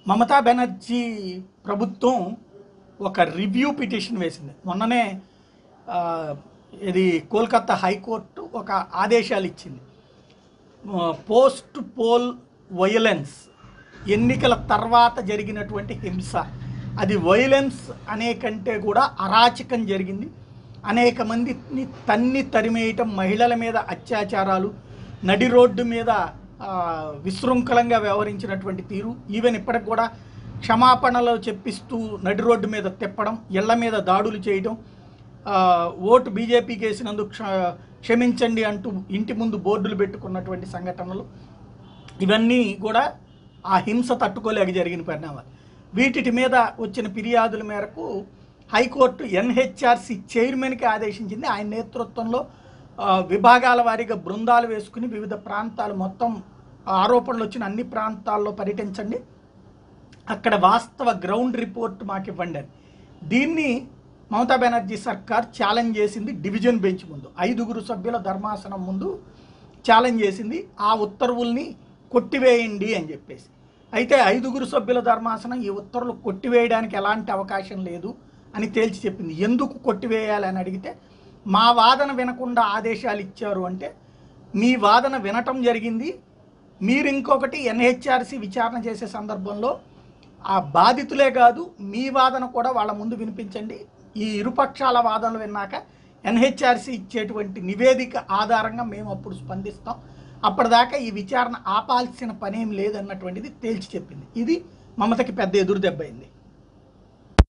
మమతా బెనర్జీ ప్రభుత్వం ఒక review petition వేసింది మొన్ననే ఆ, ఇది కోల్కతా హైకోర్టు ఒక ఆదేశాలు ఇచ్చింది పోస్ట్ పోల్ వయలెన్స్ ఎన్నికల తర్వాత జరిగినటువంటి హింస అది వైలెన్స్ అనే కంటే కూడా అరాచకం జరిగింది అనేక మందిని తన్ని తరిమేయటం మహిళల మీద అత్యాచారాలు నడి రోడ్డు మీద ఆ, విశృంఖలంగా వ్యవహరించినటువంటి తీరు ఈవెన్ ఇప్పటికి కూడా క్షమాపణలు చెప్పిస్తూ నడి రోడ్డు మీద తిప్పడం ఇళ్ల మీద దాడులు చేయడం ఆ, ఓటు బీజేపీకి వేసినందుకు క్ష- క్షమించండి అంటూ ఇంటి ముందు బోర్డులు పెట్టుకున్నటువంటి సంఘటనలు ఇవన్నీ కూడా ఆ హింస తట్టుకోలేక జరిగిన పరిణామాలు వీటి మీద వచ్చిన ఫిర్యాదుల మేరకు హైకోర్టు ఎన్హెచ్ఆర్సి చైర్మన్కి ఆదేశించింది ఆయన నేతృత్వంలో ఆ, విభాగాల వారీగా బృందాలు వేసుకుని వివిధ ప్రాంతాలు మొత్తం ఆరోపణలు వచ్చిన అన్ని ప్రాంతాల్లో పర్యటించండి అక్కడ వాస్తవ గ్రౌండ్ రిపోర్ట్ మాకు ఇవ్వండి అని దీన్ని మమతా బెనర్జీ సర్కార్ ఛాలెంజ్ చేసింది డివిజన్ బెంచ్ ముందు ఐదుగురు సభ్యుల ధర్మాసనం ముందు ఛాలెంజ్ చేసింది ఆ ఉత్తర్వుల్ని కొట్టివేయండి అని చెప్పేసి అయితే ఐదుగురు సభ్యుల ధర్మాసనం ఈ ఉత్తర్వులు కొట్టివేయడానికి ఎలాంటి అవకాశం లేదు అని తేల్చి చెప్పింది ఎందుకు కొట్టివేయాలి అని అడిగితే మా వాదన వినకుండా ఆదేశాలు ఇచ్చారు అంటే మీ వాదన వినటం జరిగింది మీరు ఇంకొకటి ఎన్హెచ్ఆర్సి విచారణ చేసే సందర్భంలో ఆ బాధితులే కాదు మీ వాదన కూడా వాళ్ళ ముందు వినిపించండి ఈ ఇరుపక్షాల వాదనలు విన్నాక ఎన్హెచ్ఆర్సి ఇచ్చేటువంటి నివేదిక ఆధారంగా మేము అప్పుడు స్పందిస్తాం అప్పటిదాకా ఈ విచారణ ఆపాల్సిన పనేం లేదన్నటువంటిది తేల్చి చెప్పింది ఇది మమతకి పెద్ద ఎదురు దెబ్బ అయింది